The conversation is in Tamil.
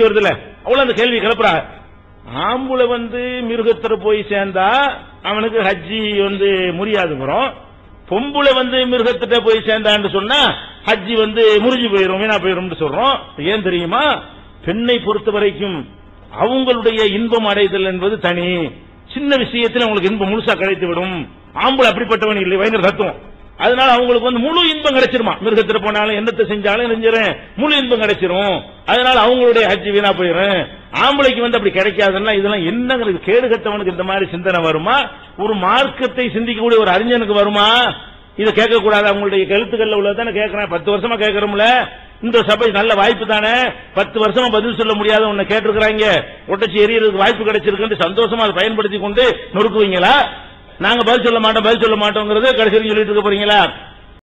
கேள்வி வருதுல்ல அவ்வளவு அந்த கேள்வி கிளப்புறா ஆம்புல வந்து மிருகத்துல போய் சேர்ந்தா அவனுக்கு ஹஜ்ஜி வந்து முடியாதுங்கிறோம் பொம்புல வந்து மிருகத்திட்ட போய் சேர்ந்தான்னு சொன்னா ஹஜ்ஜி வந்து முறிஞ்சு போயிரும் வீணா போயிரும் சொல்றோம் ஏன் தெரியுமா பெண்ணை பொறுத்த வரைக்கும் அவங்களுடைய இன்பம் அடைதல் என்பது தனி சின்ன விஷயத்துல உங்களுக்கு இன்பம் முழுசா கிடைத்து விடும் ஆம்பளை அப்படிப்பட்டவன் இல்லை வைனர் தத்துவம் அதனால அவங்களுக்கு வந்து முழு இன்பம் கிடைச்சிருமா மிருகத்துல போனாலும் என்னத்தை செஞ்சாலும் செஞ்சிடும் முழு இன்பம் கிடைச்சிரும் அதனால அவங்களுடைய ஹஜ்ஜி வீணா போயிடும் ஆம்பளைக்கு வந்து அப்படி கிடைக்காதுன்னா இதெல்லாம் என்னங்கிறது கேடு கட்டவனுக்கு இந்த மாதிரி சிந்தனை வருமா ஒரு மார்க்கத்தை சிந்திக்கக்கூடிய ஒரு அறிஞனுக்கு வருமா இதை கேட்க கூடாது அவங்களுடைய கழுத்துக்கள்ல உள்ளதானே கேட்கிறேன் பத்து வருஷமா கேட்கறோம்ல இந்த சபை நல்ல வாய்ப்பு தானே பத்து வருஷமா பதில் சொல்ல முடியாத உன்னை கேட்டிருக்கிறாங்க ஒட்டச்சி எரியறதுக்கு வாய்ப்பு கிடைச்சிருக்கு சந்தோஷமா அதை பயன்படுத்தி கொண்டு நொறுக்குவீங்களா நாங்க பதில் சொல்ல மாட்டோம் பதில் சொல்ல மாட்டோங்கிறது கடைசி வரைக்கும் சொல்லிட்டு இருக்க போறீங்களா